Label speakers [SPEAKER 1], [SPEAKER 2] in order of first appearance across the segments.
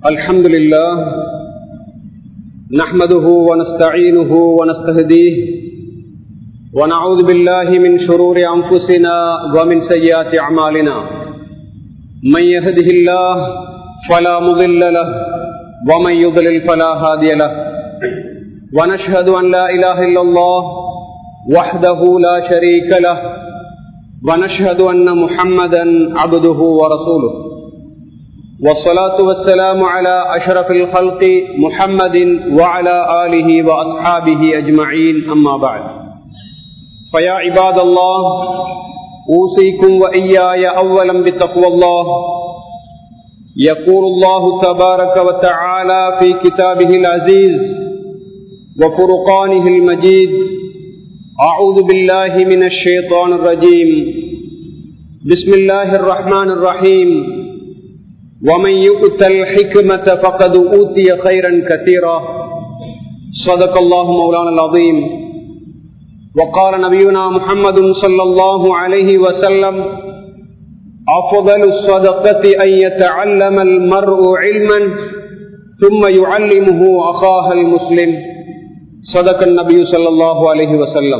[SPEAKER 1] الحمد لله نحمده ونستعينه ونستهديه ونعوذ بالله من شرور أنفسنا ومن سيئات أعمالنا من يهده الله فلا مضل له ومن يضلل فلا هادي له ونشهد أن لا إله إلا الله وحده لا شريك له ونشهد أن محمدا عبده ورسوله والصلاة والسلام على أشرف الخلق محمد وعلى آله وأصحابه أجمعين أما بعد فيا عباد الله أوصيكم وإياي أولا بتقوى الله يقول الله تبارك وتعالى في كتابه العزيز وفرقانه المجيد أعوذ بالله من الشيطان الرجيم بسم الله الرحمن الرحيم ومن يؤت الحكمة فقد أوتي خيرا كثيرا صدق الله مولانا العظيم وقال نبينا محمد صلى الله عليه وسلم أفضل الصدقة أن يتعلم المرء علما ثم يعلمه أخاه المسلم صدق النبي صلى الله عليه وسلم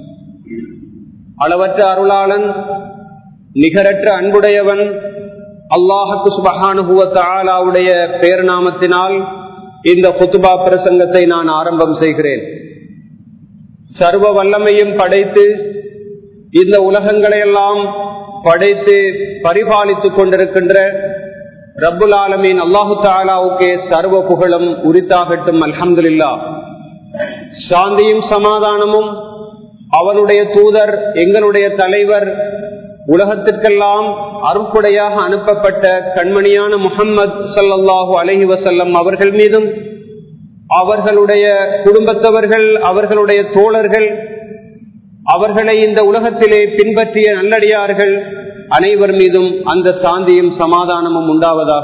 [SPEAKER 1] அளவற்ற அருளாளன் நிகரற்ற அன்புடையவன் அல்லாஹுக்கு சுபஹானுடைய பேர்நாமத்தினால் இந்த புத்துபா பிரசங்கத்தை நான் ஆரம்பம் செய்கிறேன் சர்வ வல்லமையும் படைத்து இந்த உலகங்களையெல்லாம் படைத்து பரிபாலித்துக் கொண்டிருக்கின்ற ரப்புல் ஆலமீன் அல்லாஹு தாலாவுக்கே சர்வ புகழும் உரித்தாகட்டும் அல்ஹம்துல்லா சாந்தியும் சமாதானமும் அவனுடைய தூதர் எங்களுடைய தலைவர் உலகத்திற்கெல்லாம் அருக்குடையாக அனுப்பப்பட்ட கண்மணியான முகம்மது சல்லாஹூ அலஹி வசல்லம் அவர்கள் மீதும் அவர்களுடைய குடும்பத்தவர்கள் அவர்களுடைய தோழர்கள் அவர்களை இந்த உலகத்திலே பின்பற்றிய நல்லடியார்கள் அனைவர் மீதும் அந்த சாந்தியும் சமாதானமும் உண்டாவதாக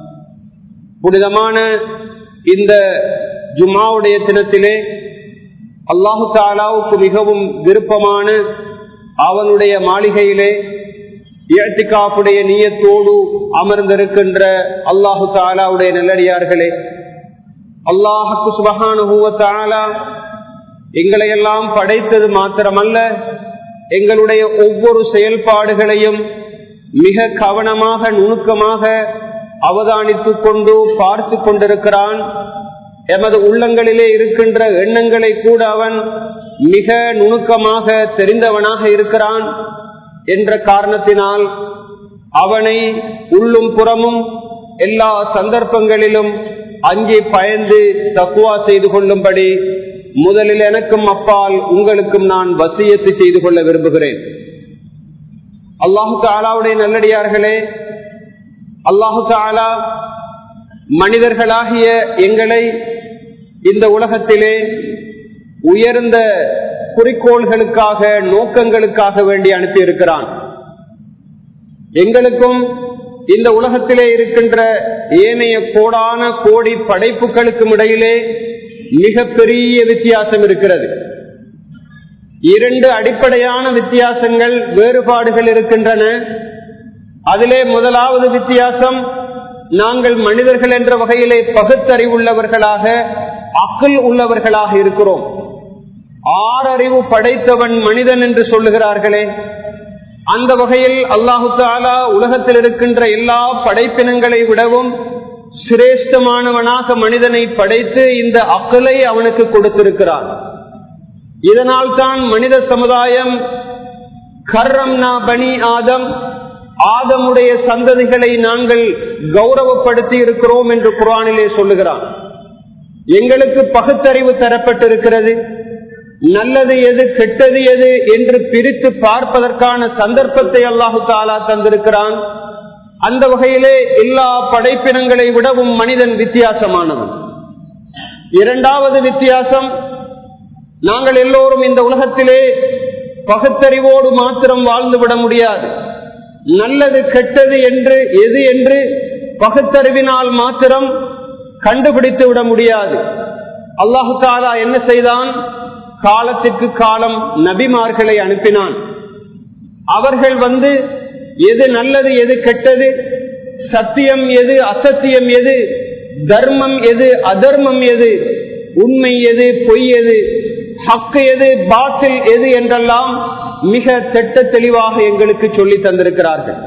[SPEAKER 1] புனிதமான இந்த ஜுமாவுடைய தினத்திலே அல்லாஹு தாலாவுக்கு மிகவும் விருப்பமான அவனுடைய மாளிகையிலே இயற்கைக்காப்புடைய நீயத்தோடு அமர்ந்திருக்கின்ற அல்லாஹு தாலாவுடைய நல்லடியார்களே அல்லாஹுக்கு சுபகானுவத்தாலா எங்களை எல்லாம் படைத்தது மாத்திரமல்ல எங்களுடைய ஒவ்வொரு செயல்பாடுகளையும் மிக கவனமாக நுணுக்கமாக அவதானித்துக் கொண்டு பார்த்து கொண்டிருக்கிறான் எமது உள்ளங்களிலே இருக்கின்ற எண்ணங்களை கூட அவன் மிக நுணுக்கமாக தெரிந்தவனாக இருக்கிறான் என்ற காரணத்தினால் அவனை உள்ளும் புறமும் எல்லா சந்தர்ப்பங்களிலும் அங்கே பயந்து தக்குவா செய்து கொள்ளும்படி முதலில் எனக்கும் அப்பால் உங்களுக்கும் நான் வசியத்து செய்து கொள்ள விரும்புகிறேன் அல்லாஹு தாலாவுடைய நல்லடியார்களே அல்லாஹு தாலா மனிதர்களாகிய எங்களை இந்த உலகத்திலே உயர்ந்த குறிக்கோள்களுக்காக நோக்கங்களுக்காக வேண்டி அனுப்பி இருக்கிறான் எங்களுக்கும் இந்த உலகத்திலே இருக்கின்ற ஏனைய கோடான கோடி படைப்புகளுக்கும் இடையிலே மிக பெரிய வித்தியாசம் இருக்கிறது இரண்டு அடிப்படையான வித்தியாசங்கள் வேறுபாடுகள் இருக்கின்றன அதிலே முதலாவது வித்தியாசம் நாங்கள் மனிதர்கள் என்ற வகையிலே பகுத்தறிவுள்ளவர்களாக அக்கல் உள்ளவர்களாக இருக்கிறோம் ஆறறிவு படைத்தவன் மனிதன் என்று சொல்லுகிறார்களே அந்த வகையில் அல்லாஹு தாலா உலகத்தில் இருக்கின்ற எல்லா படைப்பினங்களை விடவும் சிரேஷ்டமானவனாக மனிதனை படைத்து இந்த அக்கலை அவனுக்கு கொடுத்திருக்கிறான் இதனால் தான் மனித சமுதாயம் கர்ரம்னா பனி ஆதம் ஆதமுடைய சந்ததிகளை நாங்கள் கௌரவப்படுத்தி இருக்கிறோம் என்று குரானிலே சொல்லுகிறான் எங்களுக்கு பகுத்தறிவு தரப்பட்டிருக்கிறது நல்லது எது கெட்டது எது என்று பிரித்து பார்ப்பதற்கான சந்தர்ப்பத்தை அல்லாஹு தாலா தந்திருக்கிறான் அந்த வகையிலே எல்லா படைப்பினங்களை விடவும் மனிதன் வித்தியாசமானவன் இரண்டாவது வித்தியாசம் நாங்கள் எல்லோரும் இந்த உலகத்திலே பகுத்தறிவோடு மாத்திரம் வாழ்ந்துவிட முடியாது நல்லது கெட்டது என்று எது என்று பகுத்தறிவினால் மாத்திரம் கண்டுபிடித்து விட முடியாது அல்லாஹு தாலா என்ன செய்தான் காலத்திற்கு காலம் நபிமார்களை அனுப்பினான் அவர்கள் வந்து எது நல்லது எது கெட்டது சத்தியம் எது அசத்தியம் எது தர்மம் எது அதர்மம் எது உண்மை எது பொய் எது ஹக்கு எது பாட்டில் எது என்றெல்லாம் மிக திட்ட தெளிவாக எங்களுக்கு சொல்லி தந்திருக்கிறார்கள்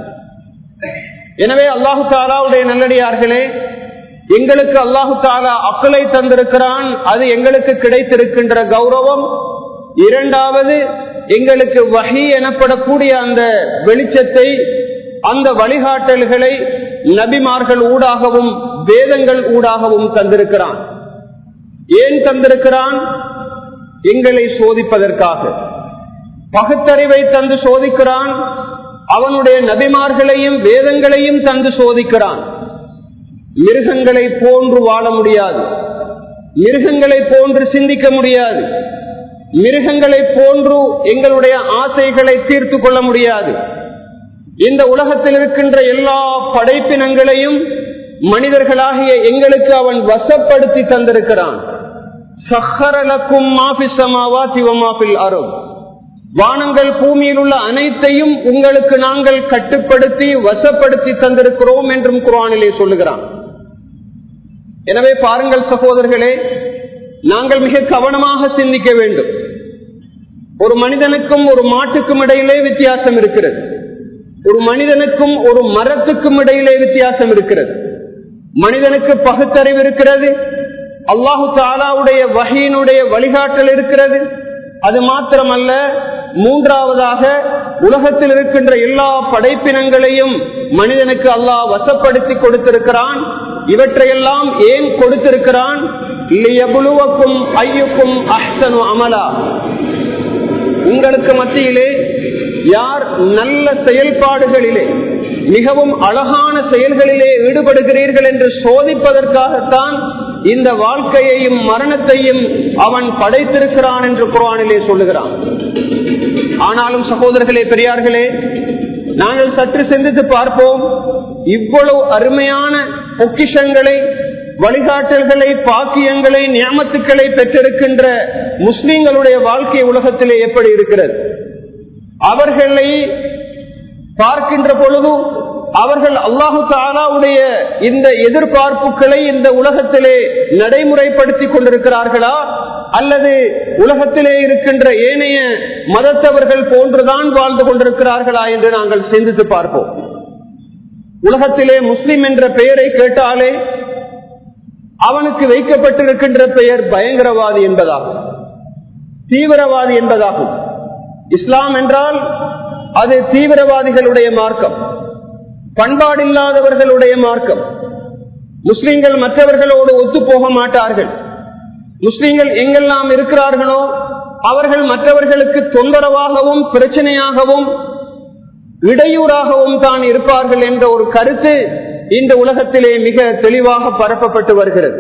[SPEAKER 1] எனவே அல்லாஹு தாலாவுடைய நல்லடியார்களே எங்களுக்கு அல்லாஹு தாலா அக்கலை தந்திருக்கிறான் அது எங்களுக்கு கிடைத்திருக்கின்ற கௌரவம் இரண்டாவது எங்களுக்கு வகை எனப்படக்கூடிய அந்த வெளிச்சத்தை அந்த வழிகாட்டல்களை நபிமார்கள் ஊடாகவும் வேதங்கள் ஊடாகவும் தந்திருக்கிறான் ஏன் தந்திருக்கிறான் எங்களை சோதிப்பதற்காக பகுத்தறிவை தந்து சோதிக்கிறான் அவனுடைய நபிமார்களையும் வேதங்களையும் தந்து சோதிக்கிறான் மிருகங்களை போன்று வாழ முடியாது மிருகங்களை போன்று சிந்திக்க முடியாது மிருகங்களை போன்று எங்களுடைய ஆசைகளை தீர்த்து கொள்ள முடியாது இந்த உலகத்தில் இருக்கின்ற எல்லா படைப்பினங்களையும் மனிதர்களாகிய எங்களுக்கு அவன் வசப்படுத்தி தந்திருக்கிறான் சஹரலக்கும் மாபிசமாவா சிவமாபில் அரும் வானங்கள் பூமியில் உள்ள அனைத்தையும் உங்களுக்கு நாங்கள் கட்டுப்படுத்தி வசப்படுத்தி தந்திருக்கிறோம் என்றும் குரானிலே சொல்லுகிறான் எனவே பாருங்கள் சகோதரர்களே நாங்கள் மிக கவனமாக சிந்திக்க வேண்டும் ஒரு மனிதனுக்கும் ஒரு மாட்டுக்கும் இடையிலே வித்தியாசம் இருக்கிறது ஒரு மனிதனுக்கும் ஒரு மரத்துக்கும் இடையிலே வித்தியாசம் இருக்கிறது மனிதனுக்கு பகுத்தறிவு இருக்கிறது அல்லாஹு தாலாவுடைய வகையினுடைய வழிகாட்டல் இருக்கிறது அது மாத்திரமல்ல மூன்றாவதாக உலகத்தில் இருக்கின்ற எல்லா படைப்பினங்களையும் மனிதனுக்கு அல்லாஹ் வசப்படுத்தி கொடுத்திருக்கிறான் இவற்றையெல்லாம் ஏன் கொடுத்திருக்கிறான் எவ்வளவுக்கும் ஐயுக்கும் அஹ்சனு அமலா உங்களுக்கு மத்தியிலே யார் நல்ல செயல்பாடுகளிலே மிகவும் அழகான செயல்களிலே ஈடுபடுகிறீர்கள் என்று சோதிப்பதற்காகத்தான் இந்த வாழ்க்கையையும் மரணத்தையும் அவன் படைத்திருக்கிறான் என்று குரானிலே சொல்லுகிறான் ஆனாலும் சகோதரர்களே பெரியார்களே நாங்கள் சற்று சிந்தித்து பார்ப்போம் இவ்வளவு அருமையான பொக்கிஷங்களை வழிகாட்டல்களை பாக்கியங்களை நியமத்துக்களை பெற்றிருக்கின்ற முஸ்லிம்களுடைய வாழ்க்கை உலகத்திலே எப்படி இருக்கிறது அவர்களை பார்க்கின்ற பொழுது அவர்கள் அல்லாஹு தாலாவுடைய இந்த எதிர்பார்ப்புகளை இந்த உலகத்திலே நடைமுறைப்படுத்தி கொண்டிருக்கிறார்களா அல்லது உலகத்திலே இருக்கின்ற ஏனைய மதத்தவர்கள் போன்றுதான் வாழ்ந்து கொண்டிருக்கிறார்களா என்று நாங்கள் சிந்தித்து பார்ப்போம் உலகத்திலே முஸ்லிம் என்ற பெயரை கேட்டாலே அவனுக்கு வைக்கப்பட்டிருக்கின்ற பெயர் பயங்கரவாதி என்பதாகும் தீவிரவாதி என்பதாகும் இஸ்லாம் என்றால் அது தீவிரவாதிகளுடைய மார்க்கம் பண்பாடில்லாதவர்களுடைய மார்க்கம் முஸ்லிம்கள் மற்றவர்களோடு ஒத்து போக மாட்டார்கள் முஸ்லிம்கள் எங்கெல்லாம் இருக்கிறார்களோ அவர்கள் மற்றவர்களுக்கு தொந்தரவாகவும் பிரச்சனையாகவும் இடையூறாகவும் தான் இருப்பார்கள் என்ற ஒரு கருத்து இந்த உலகத்திலே மிக தெளிவாக பரப்பப்பட்டு வருகிறது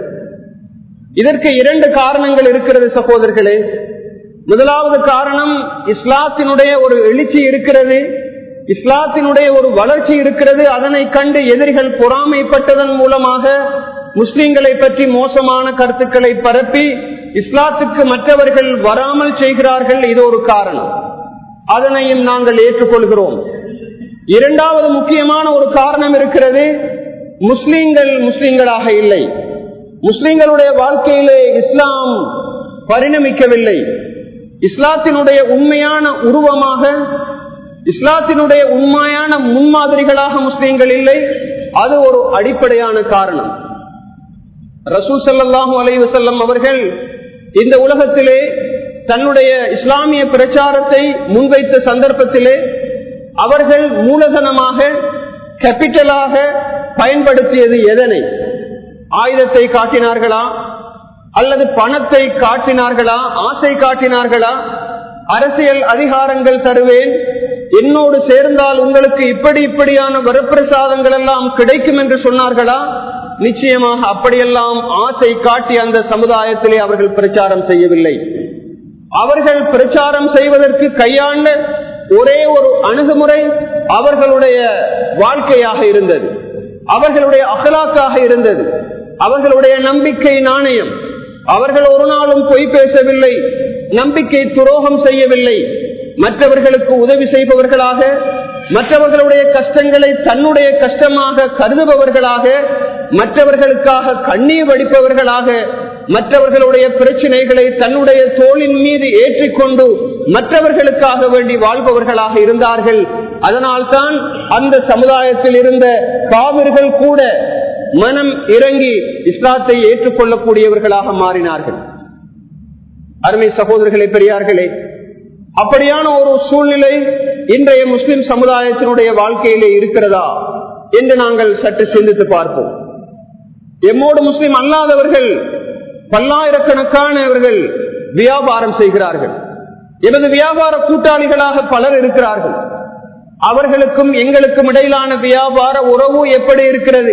[SPEAKER 1] இதற்கு இரண்டு காரணங்கள் இருக்கிறது சகோதரர்களே முதலாவது காரணம் இஸ்லாத்தினுடைய ஒரு எழுச்சி இருக்கிறது இஸ்லாத்தினுடைய ஒரு வளர்ச்சி இருக்கிறது அதனை கண்டு எதிரிகள் பொறாமைப்பட்டதன் மூலமாக முஸ்லிம்களை பற்றி மோசமான கருத்துக்களை பரப்பி இஸ்லாத்துக்கு மற்றவர்கள் வராமல் செய்கிறார்கள் இது ஒரு காரணம் அதனையும் நாங்கள் ஏற்றுக்கொள்கிறோம் இரண்டாவது முக்கியமான ஒரு காரணம் இருக்கிறது முஸ்லிம்கள் முஸ்லிம்களாக இல்லை முஸ்லிம்களுடைய வாழ்க்கையிலே இஸ்லாம் பரிணமிக்கவில்லை இஸ்லாத்தினுடைய உண்மையான உருவமாக இஸ்லாத்தினுடைய உண்மையான முன்மாதிரிகளாக முஸ்லிம்கள் இல்லை அது ஒரு அடிப்படையான காரணம் ரசூல் சல்லாஹூ அலைவசல்லம் அவர்கள் இந்த உலகத்திலே தன்னுடைய இஸ்லாமிய பிரச்சாரத்தை முன்வைத்த சந்தர்ப்பத்திலே அவர்கள் மூலதனமாக கேபிட்டலாக பயன்படுத்தியது எதனை ஆயுதத்தை காட்டினார்களா அல்லது பணத்தை காட்டினார்களா ஆசை காட்டினார்களா அரசியல் அதிகாரங்கள் தருவேன் என்னோடு சேர்ந்தால் உங்களுக்கு இப்படி இப்படியான வரப்பிரசாதங்கள் எல்லாம் கிடைக்கும் என்று சொன்னார்களா நிச்சயமாக அப்படியெல்லாம் ஆசை காட்டி அந்த சமுதாயத்திலே அவர்கள் பிரச்சாரம் செய்யவில்லை அவர்கள் பிரச்சாரம் செய்வதற்கு கையாண்ட ஒரே ஒரு அணுகுமுறை அவர்களுடைய வாழ்க்கையாக இருந்தது அவர்களுடைய அகலாக்காக இருந்தது அவர்களுடைய நம்பிக்கை நாணயம் அவர்கள் ஒரு நாளும் பொய் பேசவில்லை நம்பிக்கை துரோகம் செய்யவில்லை மற்றவர்களுக்கு உதவி செய்பவர்களாக மற்றவர்களுடைய கஷ்டங்களை தன்னுடைய கஷ்டமாக கருதுபவர்களாக மற்றவர்களுக்காக கண்ணீர் வடிப்பவர்களாக மற்றவர்களுடைய பிரச்சனைகளை தன்னுடைய தோளின் மீது ஏற்றிக்கொண்டு மற்றவர்களுக்காக வேண்டி வாழ்பவர்களாக இருந்தார்கள் அதனால்தான் அந்த சமுதாயத்தில் இருந்த காவிர்கள் கூட மனம் இறங்கி இஸ்லாத்தை ஏற்றுக்கொள்ளக்கூடியவர்களாக மாறினார்கள் அருமை சகோதரர்களே பெரியார்களே அப்படியான ஒரு சூழ்நிலை இன்றைய முஸ்லிம் சமுதாயத்தினுடைய வாழ்க்கையிலே இருக்கிறதா என்று நாங்கள் சற்று சிந்தித்து பார்ப்போம் எம்மோடு முஸ்லிம் அல்லாதவர்கள் பல்லாயிரக்கணக்கானவர்கள் வியாபாரம் செய்கிறார்கள் எனது வியாபார கூட்டாளிகளாக பலர் இருக்கிறார்கள் அவர்களுக்கும் எங்களுக்கும் இடையிலான வியாபார உறவு எப்படி இருக்கிறது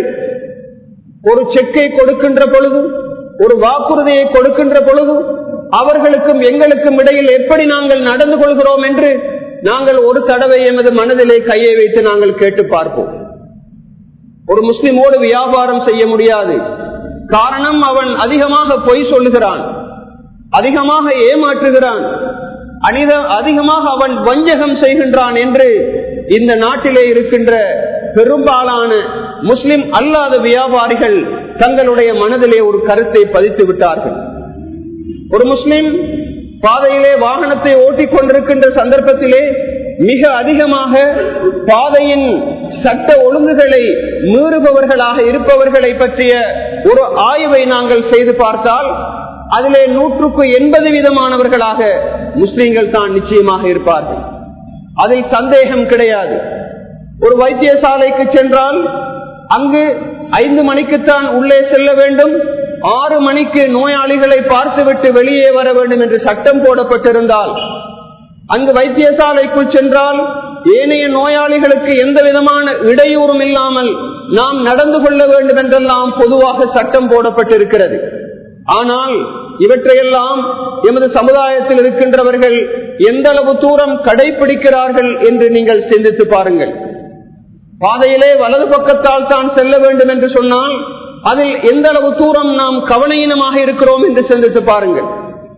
[SPEAKER 1] ஒரு செக்கை கொடுக்கின்ற பொழுது ஒரு வாக்குறுதியை கொடுக்கின்ற பொழுது அவர்களுக்கும் எங்களுக்கும் இடையில் எப்படி நாங்கள் நடந்து கொள்கிறோம் என்று நாங்கள் ஒரு தடவை எமது மனதிலே கையை வைத்து நாங்கள் கேட்டு பார்ப்போம் ஒரு முஸ்லிமோடு வியாபாரம் செய்ய முடியாது காரணம் அவன் அதிகமாக பொய் சொல்லுகிறான் அதிகமாக ஏமாற்றுகிறான் அனித அதிகமாக அவன் வஞ்சகம் செய்கின்றான் என்று இந்த நாட்டிலே இருக்கின்ற பெரும்பாலான முஸ்லிம் அல்லாத வியாபாரிகள் தங்களுடைய மனதிலே ஒரு கருத்தை பதித்து விட்டார்கள் ஒரு முஸ்லிம் பாதையிலே வாகனத்தை ஓட்டிக் கொண்டிருக்கின்ற சந்தர்ப்பத்திலே மிக அதிகமாக பாதையின் சட்ட ஒழுங்குகளை மீறுபவர்களாக இருப்பவர்களை பற்றிய ஒரு ஆய்வை நாங்கள் செய்து பார்த்தால் அதிலே நூற்றுக்கு எண்பது விதமானவர்களாக முஸ்லிம்கள் தான் நிச்சயமாக இருப்பார்கள் அதில் சந்தேகம் கிடையாது ஒரு வைத்தியசாலைக்கு சென்றால் அங்கு ஐந்து மணிக்குத்தான் உள்ளே செல்ல வேண்டும் ஆறு மணிக்கு நோயாளிகளை பார்த்துவிட்டு வெளியே வர வேண்டும் என்று சட்டம் போடப்பட்டிருந்தால் அங்கு வைத்தியசாலைக்குள் சென்றால் ஏனைய நோயாளிகளுக்கு எந்த விதமான இடையூறும் இல்லாமல் நாம் நடந்து கொள்ள வேண்டும் என்றெல்லாம் பொதுவாக சட்டம் போடப்பட்டிருக்கிறது ஆனால் இவற்றையெல்லாம் எமது சமுதாயத்தில் இருக்கின்றவர்கள் எந்த அளவு தூரம் கடைபிடிக்கிறார்கள் என்று நீங்கள் சிந்தித்து பாருங்கள் பாதையிலே வலது பக்கத்தால் தான் செல்ல வேண்டும் என்று சொன்னால் அதில் எந்த அளவு தூரம் நாம் கவனீனமாக இருக்கிறோம் என்று சிந்தித்து பாருங்கள்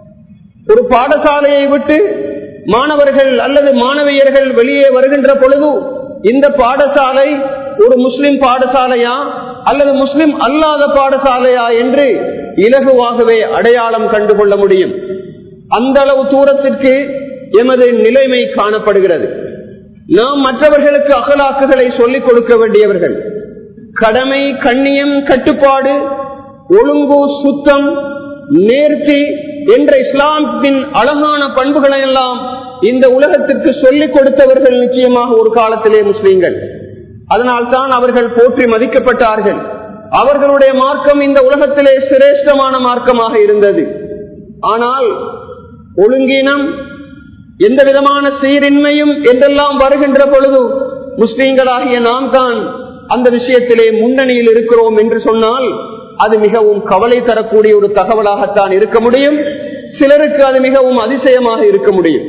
[SPEAKER 1] ஒரு பாடசாலையை விட்டு மாணவர்கள் அல்லது மாணவியர்கள் வெளியே வருகின்ற பொழுது இந்த பாடசாலை ஒரு முஸ்லிம் பாடசாலையா அல்லது முஸ்லிம் அல்லாத பாடசாலையா என்று இலகுவாகவே அடையாளம் கண்டுகொள்ள முடியும் அந்த அளவு தூரத்திற்கு எமது நிலைமை காணப்படுகிறது நாம் மற்றவர்களுக்கு அகலாக்குகளை சொல்லிக் கொடுக்க வேண்டியவர்கள் கடமை கண்ணியம் கட்டுப்பாடு ஒழுங்கு சுத்தம் நேர்த்தி என்ற இஸ்லாமின் அழகான பண்புகளை எல்லாம் இந்த உலகத்திற்கு சொல்லிக் கொடுத்தவர்கள் நிச்சயமாக ஒரு காலத்திலே முஸ்லீம்கள் அதனால்தான் அவர்கள் போற்றி மதிக்கப்பட்டார்கள் அவர்களுடைய மார்க்கம் இந்த உலகத்திலே சிரேஷ்டமான மார்க்கமாக இருந்தது ஆனால் ஒழுங்கினம் எந்த விதமான சீரின்மையும் என்றெல்லாம் வருகின்ற பொழுது முஸ்லீம்களாகிய நாம் தான் அந்த விஷயத்திலே முன்னணியில் இருக்கிறோம் என்று சொன்னால் அது மிகவும் கவலை தரக்கூடிய ஒரு தகவலாகத்தான் இருக்க முடியும் சிலருக்கு அது மிகவும் அதிசயமாக இருக்க முடியும்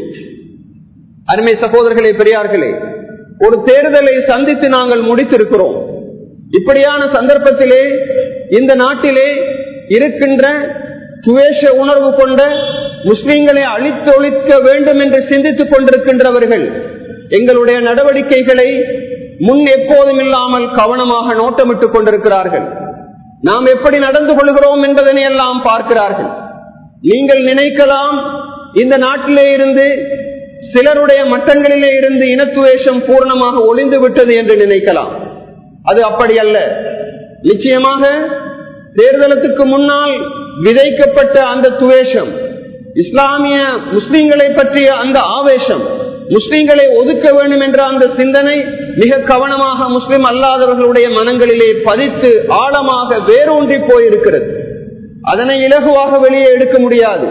[SPEAKER 1] அருமை சகோதரர்களே பெரியார்களே ஒரு தேர்தலை சந்தித்து நாங்கள் முடித்திருக்கிறோம் இப்படியான சந்தர்ப்பத்திலே இந்த நாட்டிலே இருக்கின்ற துவேஷ உணர்வு கொண்ட முஸ்லிம்களை அழித்தொழிக்க வேண்டும் என்று சிந்தித்துக் கொண்டிருக்கின்றவர்கள் எங்களுடைய நடவடிக்கைகளை முன் எப்போதும் இல்லாமல் கவனமாக நோட்டமிட்டுக் கொண்டிருக்கிறார்கள் நாம் எப்படி நடந்து கொள்கிறோம் என்பதனை எல்லாம் பார்க்கிறார்கள் நீங்கள் நினைக்கலாம் இந்த நாட்டிலே இருந்து சிலருடைய மட்டங்களிலே இருந்து இனத்துவேஷம் பூர்ணமாக ஒளிந்து விட்டது என்று நினைக்கலாம் அது அப்படி அல்ல நிச்சயமாக தேர்தலுக்கு முன்னால் விதைக்கப்பட்ட அந்த துவேஷம் இஸ்லாமிய முஸ்லிம்களை பற்றிய அந்த ஆவேசம் முஸ்லிம்களை ஒதுக்க வேண்டும் என்ற அந்த சிந்தனை மிக கவனமாக முஸ்லிம் அல்லாதவர்களுடைய மனங்களிலே பதித்து ஆழமாக வேரூன்றி போயிருக்கிறது அதனை இலகுவாக வெளியே எடுக்க முடியாது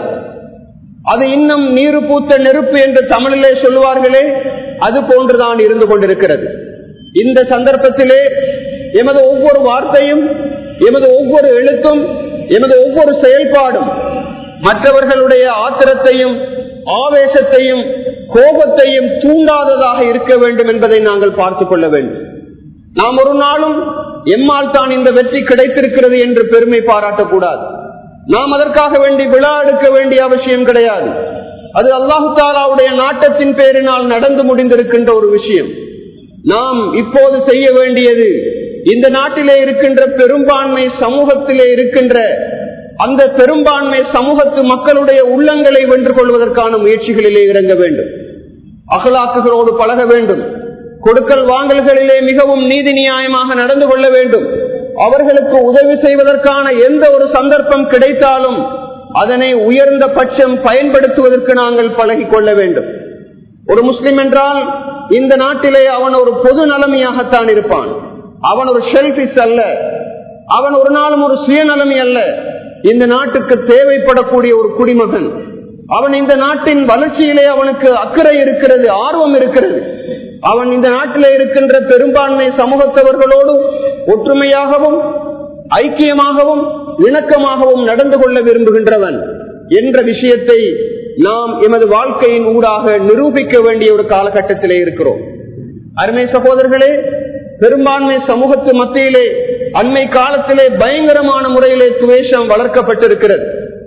[SPEAKER 1] அது இன்னும் நீரு பூத்த நெருப்பு என்று தமிழிலே சொல்லுவார்களே அது போன்றுதான் இருந்து கொண்டிருக்கிறது இந்த சந்தர்ப்பத்திலே எமது ஒவ்வொரு வார்த்தையும் எமது ஒவ்வொரு எழுத்தும் எமது ஒவ்வொரு செயல்பாடும் மற்றவர்களுடைய ஆத்திரத்தையும் ஆவேசத்தையும் கோபத்தையும் தூண்டாததாக இருக்க வேண்டும் என்பதை நாங்கள் பார்த்துக் கொள்ள வேண்டும் நாம் ஒரு நாளும் எம்மால் தான் இந்த வெற்றி கிடைத்திருக்கிறது என்று பெருமை பாராட்டக்கூடாது நாம் அதற்காக வேண்டி விழா எடுக்க வேண்டிய அவசியம் கிடையாது அது அல்லாஹு தாலாவுடைய நாட்டத்தின் பேரினால் நடந்து முடிந்திருக்கின்ற ஒரு விஷயம் நாம் இப்போது செய்ய வேண்டியது இந்த நாட்டிலே இருக்கின்ற பெரும்பான்மை சமூகத்திலே இருக்கின்ற அந்த பெரும்பான்மை சமூகத்து மக்களுடைய உள்ளங்களை வென்று கொள்வதற்கான முயற்சிகளிலே இறங்க வேண்டும் அகலாக்குகளோடு பழக வேண்டும் கொடுக்கல் வாங்கல்களிலே மிகவும் நீதி நியாயமாக நடந்து கொள்ள வேண்டும் அவர்களுக்கு உதவி செய்வதற்கான எந்த ஒரு சந்தர்ப்பம் கிடைத்தாலும் அதனை உயர்ந்த பட்சம் பயன்படுத்துவதற்கு நாங்கள் பழகிக் கொள்ள வேண்டும் ஒரு முஸ்லிம் என்றால் இந்த நாட்டிலே அவன் ஒரு பொது நலமையாகத்தான் இருப்பான் அவன் ஒரு ஷெல்பிஸ் அல்ல அவன் ஒரு நாளும் ஒரு சுயநலமி அல்ல இந்த நாட்டுக்கு தேவைப்படக்கூடிய ஒரு குடிமகன் அவன் இந்த நாட்டின் வளர்ச்சியிலே அவனுக்கு அக்கறை இருக்கிறது ஆர்வம் இருக்கிறது அவன் இந்த நாட்டிலே இருக்கின்ற பெரும்பான்மை சமூகத்தவர்களோடு ஒற்றுமையாகவும் ஐக்கியமாகவும் இணக்கமாகவும் நடந்து கொள்ள விரும்புகின்றவன் என்ற விஷயத்தை நாம் எமது வாழ்க்கையின் ஊடாக நிரூபிக்க வேண்டிய ஒரு காலகட்டத்திலே இருக்கிறோம் அருமை சகோதரர்களே பெரும்பான்மை சமூகத்து மத்தியிலே அண்மை காலத்திலே பயங்கரமான முறையிலே துவேஷம் வளர்க்கப்பட்டிருக்கிறது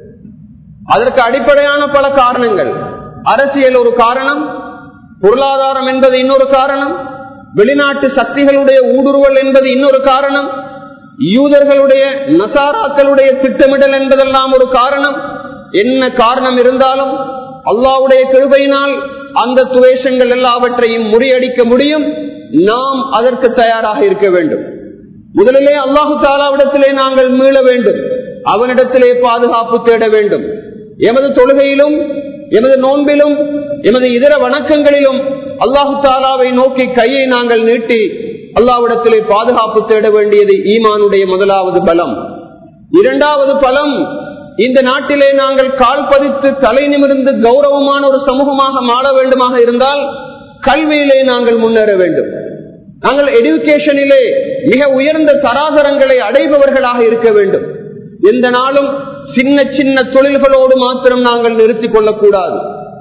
[SPEAKER 1] அதற்கு அடிப்படையான பல காரணங்கள் அரசியல் ஒரு காரணம் பொருளாதாரம் என்பது இன்னொரு காரணம் வெளிநாட்டு சக்திகளுடைய ஊடுருவல் என்பது இன்னொரு காரணம் யூதர்களுடைய நசாராக்களுடைய திட்டமிடல் என்பதெல்லாம் ஒரு காரணம் என்ன காரணம் இருந்தாலும் அல்லாவுடைய கிருபையினால் அந்த துவேஷங்கள் எல்லாவற்றையும் முறியடிக்க முடியும் நாம் அதற்கு தயாராக இருக்க வேண்டும் முதலிலே அல்லாஹு தாலாவிடத்திலே நாங்கள் மீள வேண்டும் அவனிடத்திலே பாதுகாப்பு தேட வேண்டும் எமது தொழுகையிலும் எமது நோன்பிலும் எமது இதர வணக்கங்களிலும் அல்லாஹு தாலாவை நோக்கி கையை நாங்கள் நீட்டி அல்லாவிடத்திலே பாதுகாப்பு தேட வேண்டியது ஈமானுடைய முதலாவது பலம் இரண்டாவது பலம் இந்த நாட்டிலே நாங்கள் கால் பதித்து தலை நிமிர்ந்து கௌரவமான ஒரு சமூகமாக மாற வேண்டுமாக இருந்தால் கல்வியிலே நாங்கள் முன்னேற வேண்டும் நாங்கள் எடுக்கேஷனிலே மிக உயர்ந்த தராதரங்களை அடைபவர்களாக இருக்க வேண்டும் எந்த நாளும் சின்ன சின்ன தொழில்களோடு மாத்திரம் நாங்கள் நிறுத்திக் கொள்ளக்கூடாது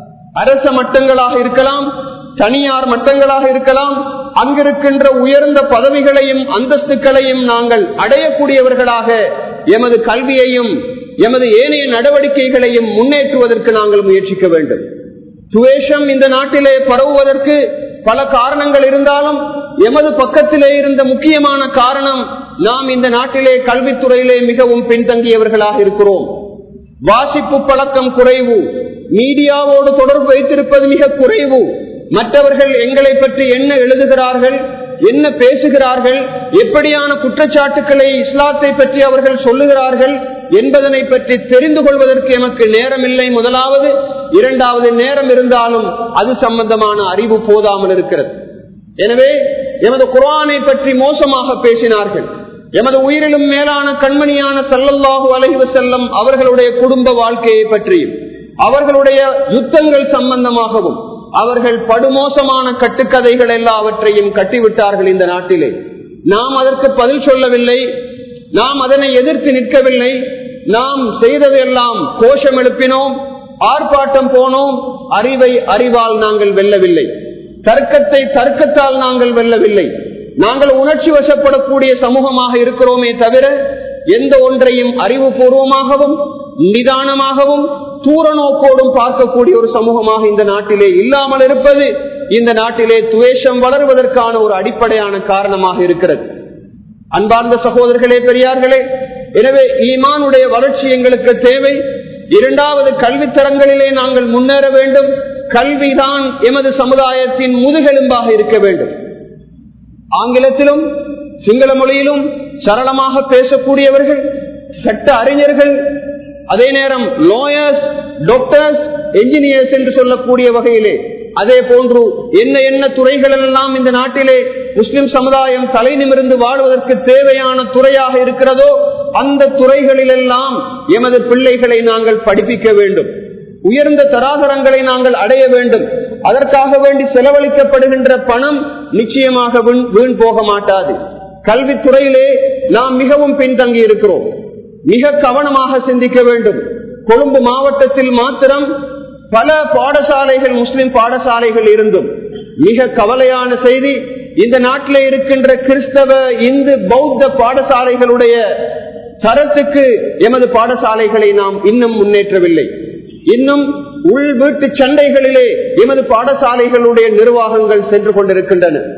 [SPEAKER 1] அரச மட்டங்களாக இருக்கலாம் தனியார் மட்டங்களாக இருக்கலாம் அங்கிருக்கின்ற உயர்ந்த பதவிகளையும் அந்தஸ்துக்களையும் நாங்கள் அடையக்கூடியவர்களாக எமது கல்வியையும் எமது ஏனைய நடவடிக்கைகளையும் முன்னேற்றுவதற்கு நாங்கள் முயற்சிக்க வேண்டும் துவேஷம் இந்த நாட்டிலே பரவுவதற்கு பல காரணங்கள் இருந்தாலும் எமது பக்கத்திலே இருந்த முக்கியமான காரணம் நாம் இந்த நாட்டிலே கல்வித்துறையிலே மிகவும் பின்தங்கியவர்களாக இருக்கிறோம் வாசிப்பு பழக்கம் குறைவு மீடியாவோடு தொடர்பு வைத்திருப்பது மிக குறைவு மற்றவர்கள் எங்களை பற்றி என்ன எழுதுகிறார்கள் என்ன பேசுகிறார்கள் எப்படியான குற்றச்சாட்டுக்களை இஸ்லாத்தை பற்றி அவர்கள் சொல்லுகிறார்கள் என்பதனை பற்றி தெரிந்து கொள்வதற்கு எமக்கு நேரம் இல்லை முதலாவது இரண்டாவது நேரம் இருந்தாலும் அது சம்பந்தமான அறிவு போதாமல் இருக்கிறது எனவே எமது குரானை பற்றி மோசமாக பேசினார்கள் எமது உயிரிலும் மேலான கண்மணியான சல்லல்லாஹு அலைவு செல்லம் அவர்களுடைய குடும்ப வாழ்க்கையை பற்றியும் அவர்களுடைய யுத்தங்கள் சம்பந்தமாகவும் அவர்கள் படுமோசமான கட்டுக்கதைகள் எல்லாவற்றையும் கட்டிவிட்டார்கள் இந்த நாட்டிலே நாம் அதற்கு பதில் சொல்லவில்லை நாம் அதனை எதிர்த்து நிற்கவில்லை நாம் செய்ததெல்லாம் கோஷம் எழுப்பினோம் ஆர்ப்பாட்டம் போனோம் அறிவை அறிவால் நாங்கள் வெல்லவில்லை தர்க்கத்தை தர்க்கத்தால் நாங்கள் வெல்லவில்லை நாங்கள் உணர்ச்சி வசப்படக்கூடிய சமூகமாக இருக்கிறோமே தவிர எந்த ஒன்றையும் அறிவுபூர்வமாகவும் நிதானமாகவும் தூர நோக்கோடும் பார்க்கக்கூடிய ஒரு சமூகமாக இந்த நாட்டிலே இல்லாமல் இருப்பது இந்த நாட்டிலே துவேஷம் வளர்வதற்கான ஒரு அடிப்படையான காரணமாக இருக்கிறது அன்பார்ந்த சகோதரர்களே பெரியார்களே எனவே ஈமானுடைய வளர்ச்சி எங்களுக்கு தேவை இரண்டாவது கல்வித்தரங்களிலே நாங்கள் முன்னேற வேண்டும் கல்விதான் எமது சமுதாயத்தின் முதுகெலும்பாக இருக்க வேண்டும் ஆங்கிலத்திலும் சிங்கள மொழியிலும் சரளமாக பேசக்கூடியவர்கள் சட்ட அறிஞர்கள் அதே நேரம் லாயர்ஸ் டாக்டர்ஸ் என்ஜினியர்ஸ் என்று சொல்லக்கூடிய வகையிலே அதே போன்று என்ன என்ன துறைகள் எல்லாம் இந்த நாட்டிலே முஸ்லிம் சமுதாயம் தலை நிமிர்ந்து வாழ்வதற்கு தேவையான துறையாக இருக்கிறதோ அந்த துறைகளிலெல்லாம் எமது பிள்ளைகளை நாங்கள் படிப்பிக்க வேண்டும் உயர்ந்த தராதரங்களை நாங்கள் அடைய வேண்டும் அதற்காக வேண்டி செலவழிக்கப்படுகின்ற பணம் நிச்சயமாக வீண் போக மாட்டாது கல்வித்துறையிலே நாம் மிகவும் பின்தங்கி இருக்கிறோம் மிக கவனமாக சிந்திக்க வேண்டும் கொழும்பு மாவட்டத்தில் மாத்திரம் பல பாடசாலைகள் முஸ்லிம் பாடசாலைகள் இருந்தும் மிக கவலையான செய்தி இந்த நாட்டில் இருக்கின்ற கிறிஸ்தவ இந்து பௌத்த பாடசாலைகளுடைய தரத்துக்கு எமது பாடசாலைகளை நாம் இன்னும் முன்னேற்றவில்லை இன்னும் உள் வீட்டு சண்டைகளிலே எமது பாடசாலைகளுடைய நிர்வாகங்கள் சென்று கொண்டிருக்கின்றன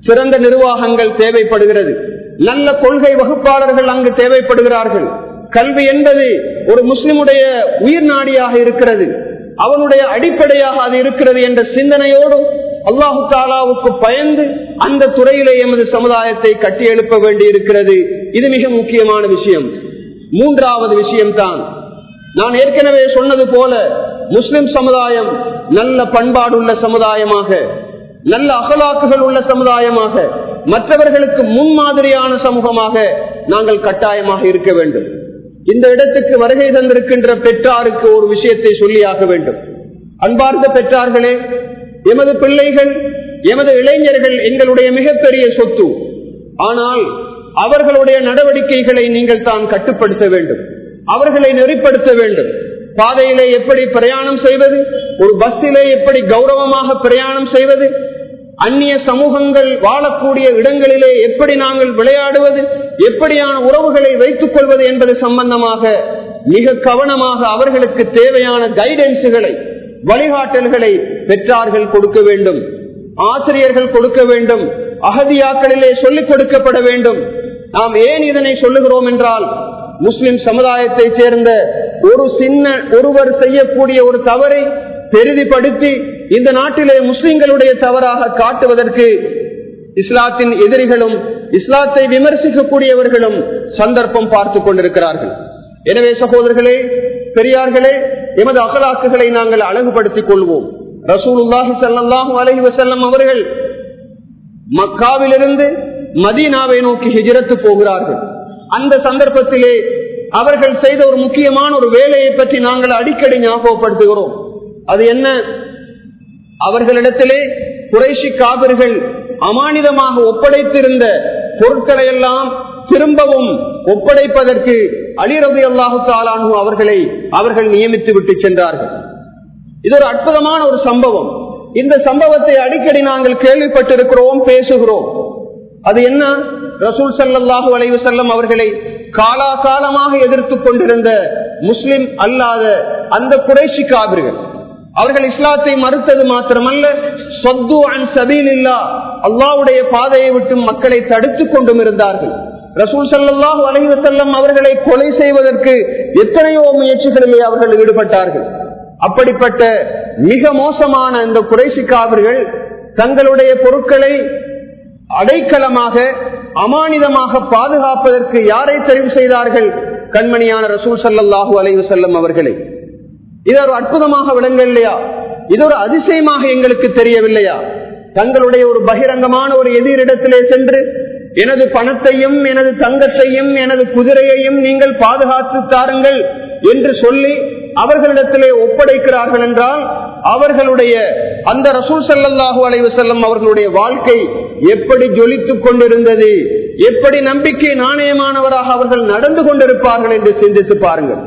[SPEAKER 1] சிறந்த நிர்வாகங்கள் தேவைப்படுகிறது நல்ல கொள்கை வகுப்பாளர்கள் அங்கு தேவைப்படுகிறார்கள் கல்வி என்பது ஒரு முஸ்லிமுடைய உயிர் நாடியாக இருக்கிறது அவனுடைய அடிப்படையாக அது இருக்கிறது என்ற சிந்தனையோடு அல்லாஹு தாலாவுக்கு பயந்து அந்த துறையிலே எமது சமுதாயத்தை கட்டியெழுப்ப வேண்டி இருக்கிறது இது மிக முக்கியமான விஷயம் மூன்றாவது விஷயம்தான் நான் ஏற்கனவே சொன்னது போல முஸ்லிம் சமுதாயம் நல்ல பண்பாடுள்ள சமுதாயமாக நல்ல அகலாக்குகள் உள்ள சமுதாயமாக மற்றவர்களுக்கு முன்மாதிரியான சமூகமாக நாங்கள் கட்டாயமாக இருக்க வேண்டும் இந்த இடத்துக்கு வருகை தந்திருக்கின்ற பெற்றாருக்கு ஒரு விஷயத்தை சொல்லியாக வேண்டும் அன்பார்ந்த பெற்றார்களே எமது பிள்ளைகள் எமது இளைஞர்கள் எங்களுடைய மிகப்பெரிய சொத்து ஆனால் அவர்களுடைய நடவடிக்கைகளை நீங்கள் தான் கட்டுப்படுத்த வேண்டும் அவர்களை நெறிப்படுத்த வேண்டும் பாதையிலே எப்படி பிரயாணம் செய்வது ஒரு பஸ்ஸிலே எப்படி கௌரவமாக பிரயாணம் செய்வது அந்நிய சமூகங்கள் வாழக்கூடிய இடங்களிலே எப்படி நாங்கள் விளையாடுவது எப்படியான உறவுகளை வைத்துக் கொள்வது என்பது சம்பந்தமாக மிக கவனமாக அவர்களுக்கு தேவையான கைடன்ஸுகளை வழிகாட்டல்களை பெற்றார்கள் கொடுக்க வேண்டும் ஆசிரியர்கள் கொடுக்க வேண்டும் அகதியாக்களிலே சொல்லிக் கொடுக்கப்பட வேண்டும் நாம் ஏன் இதனை சொல்லுகிறோம் என்றால் முஸ்லிம் சமுதாயத்தை சேர்ந்த ஒரு சின்ன ஒருவர் செய்யக்கூடிய ஒரு தவறை பெரிதிப்படுத்தி இந்த நாட்டிலே முஸ்லிம்களுடைய தவறாக காட்டுவதற்கு இஸ்லாத்தின் எதிரிகளும் இஸ்லாத்தை விமர்சிக்கக்கூடியவர்களும் சந்தர்ப்பம் பார்த்து கொண்டிருக்கிறார்கள் எனவே சகோதரர்களே பெரியார்களே எமது அகலாக்குகளை நாங்கள் அழகுபடுத்திக் கொள்வோம் ரசூலுல்லாஹி சல்லாஹூ அலஹி வசல்லம் அவர்கள் மக்காவிலிருந்து மதீனாவை நோக்கி ஹிஜரத்து போகிறார்கள் அந்த சந்தர்ப்பத்திலே அவர்கள் செய்த ஒரு முக்கியமான ஒரு வேலையை பற்றி நாங்கள் அடிக்கடி ஞாபகப்படுத்துகிறோம் அது என்ன அவர்களிடத்திலே குறைஷி காவிர்கள் அமானிதமாக ஒப்படைத்திருந்த பொருட்களை எல்லாம் திரும்பவும் ஒப்படைப்பதற்கு அலிரபி அல்லாஹு தாலானு அவர்களை அவர்கள் நியமித்து விட்டு சென்றார்கள் இது ஒரு அற்புதமான ஒரு சம்பவம் இந்த சம்பவத்தை அடிக்கடி நாங்கள் கேள்விப்பட்டிருக்கிறோம் பேசுகிறோம் அது என்ன ரசூல் சல்லாஹூ அலைவு செல்லம் அவர்களை காலாகாலமாக எதிர்த்து கொண்டிருந்த முஸ்லிம் அல்லாத அந்த குறைஷி காவிர்கள் அவர்கள் இஸ்லாத்தை மறுத்தது மாத்திரமல்ல சொத்து அன் சபீல் இல்லா அல்லாவுடைய பாதையை விட்டு மக்களை தடுத்துக் கொண்டும் இருந்தார்கள் ரசூல் சல்லாஹூ அலைஹி வசல்லம் அவர்களை கொலை செய்வதற்கு எத்தனையோ முயற்சிகளிலே அவர்கள் ஈடுபட்டார்கள் அப்படிப்பட்ட மிக மோசமான இந்த குறைசி காவர்கள் தங்களுடைய பொருட்களை அடைக்கலமாக அமானிதமாக பாதுகாப்பதற்கு யாரை தெரிவு செய்தார்கள் கண்மணியான ரசூல் சல்லாஹூ அலைவு செல்லம் அவர்களை இது ஒரு அற்புதமாக விளங்க இல்லையா இது ஒரு அதிசயமாக எங்களுக்கு தெரியவில்லையா தங்களுடைய ஒரு பகிரங்கமான ஒரு எதிரிடத்திலே சென்று எனது பணத்தையும் எனது தங்கத்தையும் எனது குதிரையையும் நீங்கள் பாதுகாத்து தாருங்கள் என்று சொல்லி அவர்களிடத்திலே ஒப்படைக்கிறார்கள் என்றால் அவர்களுடைய அந்த ரசூல் சல்லாஹூ அலைவு செல்லம் அவர்களுடைய வாழ்க்கை எப்படி ஜொலித்துக் கொண்டிருந்தது எப்படி நம்பிக்கை நாணயமானவராக அவர்கள் நடந்து கொண்டிருப்பார்கள் என்று சிந்தித்து பாருங்கள்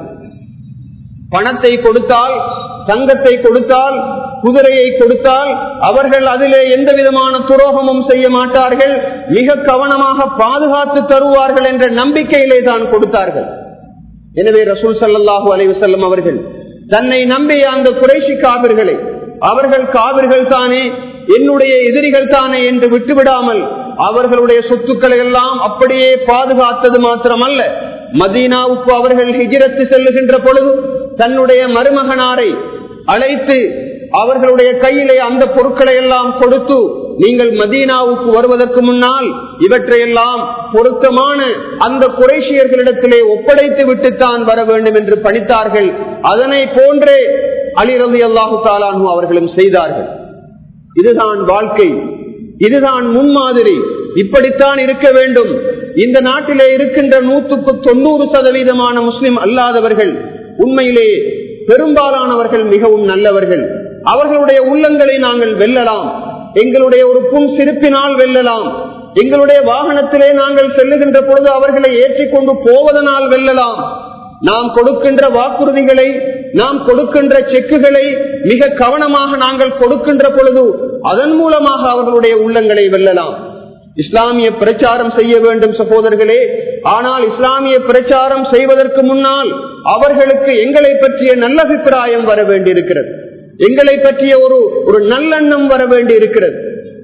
[SPEAKER 1] பணத்தை கொடுத்தால் தங்கத்தை கொடுத்தால் குதிரையை கொடுத்தால் அவர்கள் அதிலே எந்த விதமான துரோகமும் செய்ய மாட்டார்கள் மிக கவனமாக பாதுகாத்து தருவார்கள் என்ற நம்பிக்கையிலே தான் கொடுத்தார்கள் எனவே ரசூல் சல்லாஹூ அலைவசல்லம் அவர்கள் தன்னை நம்பிய அந்த குறைசி காவிர்களை அவர்கள் காவிர்கள் தானே என்னுடைய எதிரிகள் தானே என்று விட்டுவிடாமல் அவர்களுடைய சொத்துக்களை எல்லாம் அப்படியே பாதுகாத்தது மாத்திரமல்ல மதீனாவுக்கு அவர்கள் ஹிஜிரத்து செல்லுகின்ற பொழுது தன்னுடைய மருமகனாரை அழைத்து அவர்களுடைய கையிலே அந்த பொருட்களை எல்லாம் கொடுத்து நீங்கள் மதீனாவுக்கு வருவதற்கு முன்னால் இவற்றையெல்லாம் பொருத்தமான அந்த குறைசியர்களிடத்திலே ஒப்படைத்து விட்டுத்தான் வர வேண்டும் என்று பணித்தார்கள் அதனை போன்றே அலிரதி அல்லாஹு தாலானு அவர்களும் செய்தார்கள் இதுதான் வாழ்க்கை இதுதான் முன்மாதிரி இப்படித்தான் இருக்க வேண்டும் இந்த நாட்டிலே இருக்கின்ற நூற்றுக்கு தொண்ணூறு சதவீதமான முஸ்லிம் அல்லாதவர்கள் உண்மையிலே பெரும்பாலானவர்கள் மிகவும் நல்லவர்கள் அவர்களுடைய உள்ளங்களை நாங்கள் வெல்லலாம் எங்களுடைய ஒரு புன் சிரிப்பினால் வெல்லலாம் எங்களுடைய வாகனத்திலே நாங்கள் செல்லுகின்ற பொழுது அவர்களை ஏற்றிக்கொண்டு போவதனால் வெல்லலாம் நாம் கொடுக்கின்ற வாக்குறுதிகளை நாம் கொடுக்கின்ற செக்குகளை மிக கவனமாக நாங்கள் கொடுக்கின்ற பொழுது அதன் மூலமாக அவர்களுடைய உள்ளங்களை வெல்லலாம் இஸ்லாமிய பிரச்சாரம் செய்ய வேண்டும் சகோதரர்களே ஆனால் இஸ்லாமிய பிரச்சாரம் செய்வதற்கு முன்னால் அவர்களுக்கு எங்களை பற்றிய நல்ல அபிப்பிராயம் வர வேண்டியிருக்கிறது எங்களை பற்றிய ஒரு ஒரு நல்லெண்ணம் வர வேண்டி இருக்கிறது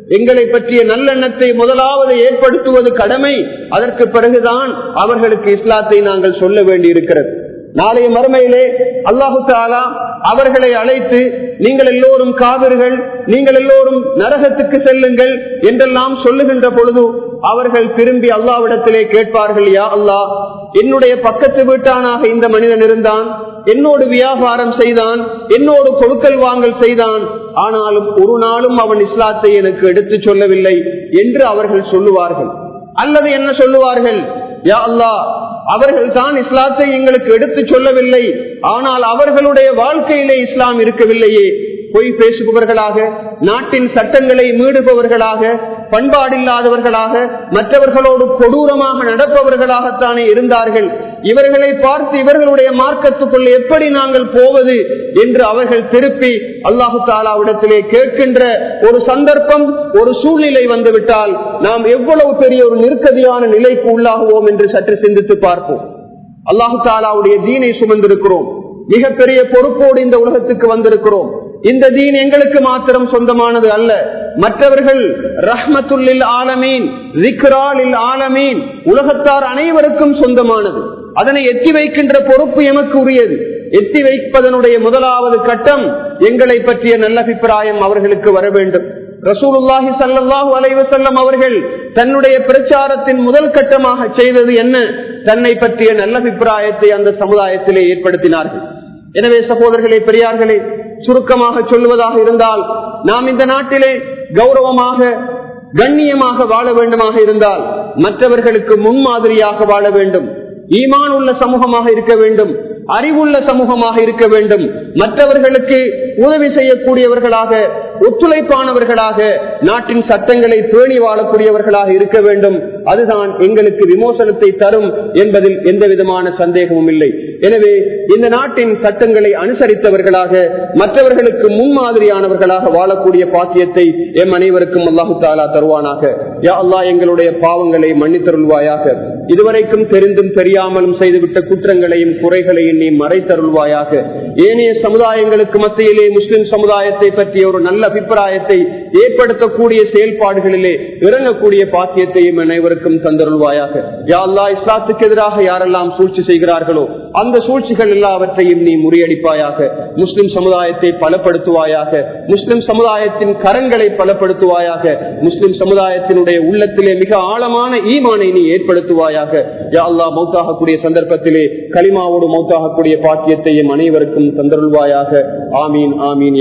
[SPEAKER 1] எங்களை பற்றிய நல்லெண்ணத்தை முதலாவது ஏற்படுத்துவது கடமை அதற்கு பிறகுதான் அவர்களுக்கு இஸ்லாத்தை நாங்கள் சொல்ல வேண்டி இருக்கிறது நாளைய மறுமையிலே அல்லாஹு தாலா அவர்களை அழைத்து நீங்கள் எல்லோரும் காவிர்கள் நீங்கள் எல்லோரும் நரகத்துக்கு செல்லுங்கள் என்றெல்லாம் சொல்லுகின்ற பொழுது அவர்கள் திரும்பி அல்லாவிடத்திலே கேட்பார்கள் யா அல்லாஹ் என்னுடைய பக்கத்து வீட்டானாக இந்த மனிதன் இருந்தான் என்னோடு வியாபாரம் செய்தான் என்னோடு கொடுக்கல் வாங்கல் செய்தான் ஆனாலும் ஒரு நாளும் அவன் இஸ்லாத்தை எனக்கு எடுத்து சொல்லவில்லை என்று அவர்கள் சொல்லுவார்கள் அல்லது என்ன சொல்லுவார்கள் யா அல்லாஹ் அவர்கள் தான் இஸ்லாத்தை எங்களுக்கு எடுத்து சொல்லவில்லை ஆனால் அவர்களுடைய வாழ்க்கையிலே இஸ்லாம் இருக்கவில்லையே பொய் பேசுபவர்களாக நாட்டின் சட்டங்களை மீறுபவர்களாக பண்பாடில்லாதவர்களாக மற்றவர்களோடு கொடூரமாக நடப்பவர்களாகத்தானே இருந்தார்கள் இவர்களை பார்த்து இவர்களுடைய மார்க்கத்துக்குள் எப்படி நாங்கள் போவது என்று அவர்கள் திருப்பி அல்லாஹு தாலாவிடத்திலே கேட்கின்ற ஒரு சந்தர்ப்பம் ஒரு சூழ்நிலை வந்துவிட்டால் நாம் எவ்வளவு பெரிய ஒரு நிற்கதியான நிலைக்கு உள்ளாகுவோம் என்று சற்று சிந்தித்து பார்ப்போம் அல்லாஹு தாலாவுடைய தீனை சுமந்திருக்கிறோம் மிகப்பெரிய பொறுப்போடு இந்த உலகத்துக்கு வந்திருக்கிறோம் இந்த தீன் எங்களுக்கு மாத்திரம் சொந்தமானது அல்ல மற்றவர்கள் ரஹ்மத்துல்லில் ஆலமீன் ரிக்ராலில் ஆலமீன் உலகத்தார் அனைவருக்கும் சொந்தமானது அதனை எத்தி வைக்கின்ற பொறுப்பு எமக்கு உரியது எத்தி வைப்பதனுடைய முதலாவது கட்டம் எங்களை பற்றிய நல்லபிப்பிராயம் அவர்களுக்கு வர வேண்டும் ரசூலுல்லாஹி சல்லாஹூ அலைவசல்லம் அவர்கள் தன்னுடைய பிரச்சாரத்தின் முதல் கட்டமாக செய்தது என்ன தன்னை பற்றிய நல்லபிப்பிராயத்தை அந்த சமுதாயத்திலே ஏற்படுத்தினார்கள் எனவே சகோதரர்களே பெரியார்களே சுருக்கமாக சொல்லுவதாக இருந்தால் நாம் இந்த நாட்டிலே கௌரவமாக கண்ணியமாக வாழ வேண்டுமாக இருந்தால் மற்றவர்களுக்கு முன்மாதிரியாக வாழ வேண்டும் ஈமான் உள்ள சமூகமாக இருக்க வேண்டும் அறிவுள்ள சமூகமாக இருக்க வேண்டும் மற்றவர்களுக்கு உதவி செய்யக்கூடியவர்களாக ஒத்துழைப்பானவர்களாக நாட்டின் சட்டங்களை பேணி வாழக்கூடியவர்களாக இருக்க வேண்டும் அதுதான் எங்களுக்கு விமோசனத்தை தரும் என்பதில் எந்த விதமான சந்தேகமும் இல்லை எனவே இந்த நாட்டின் சட்டங்களை அனுசரித்தவர்களாக மற்றவர்களுக்கு முன்மாதிரியானவர்களாக வாழக்கூடிய பாக்கியத்தை எம் அனைவருக்கும் அல்லாஹு தாலா தருவானாக யா அல்லா எங்களுடைய பாவங்களை மன்னித்தருள்வாயாக இதுவரைக்கும் தெரிந்தும் தெரியாமலும் செய்துவிட்ட குற்றங்களையும் குறைகளையும் நீ மறைத்தருள்வாயாக ஏனைய சமுதாயங்களுக்கு மத்தியிலே முஸ்லிம் சமுதாயத்தை பற்றிய ஒரு நல்ல அபிப்பிராயத்தை ஏற்படுத்தக்கூடிய செயல்பாடுகளிலே இறங்கக்கூடிய பாக்கியத்தையும் அனைவருக்கும் தந்தருள்வாயாக யா அல்லா இஸ்லாத்துக்கு எதிராக யாரெல்லாம் சூழ்ச்சி செய்கிறார்களோ அந்த சூழ்ச்சிகள் எல்லாவற்றையும் நீ முறியடிப்பாயாக முஸ்லிம் சமுதாயத்தை பலப்படுத்துவாயாக முஸ்லிம் சமுதாயத்தின் கரங்களை பலப்படுத்துவாயாக முஸ்லிம் சமுதாயத்தினுடைய உள்ளத்திலே மிக ஆழமான ஈமானை நீ ஏற்படுத்துவாயாக யா அல்லா மௌத்தாகக்கூடிய சந்தர்ப்பத்திலே களிமாவோடு மௌத்தாகக்கூடிய பாக்கியத்தையும் அனைவருக்கும் தந்தருள்வாயாக ஆமீன் ஆமீன்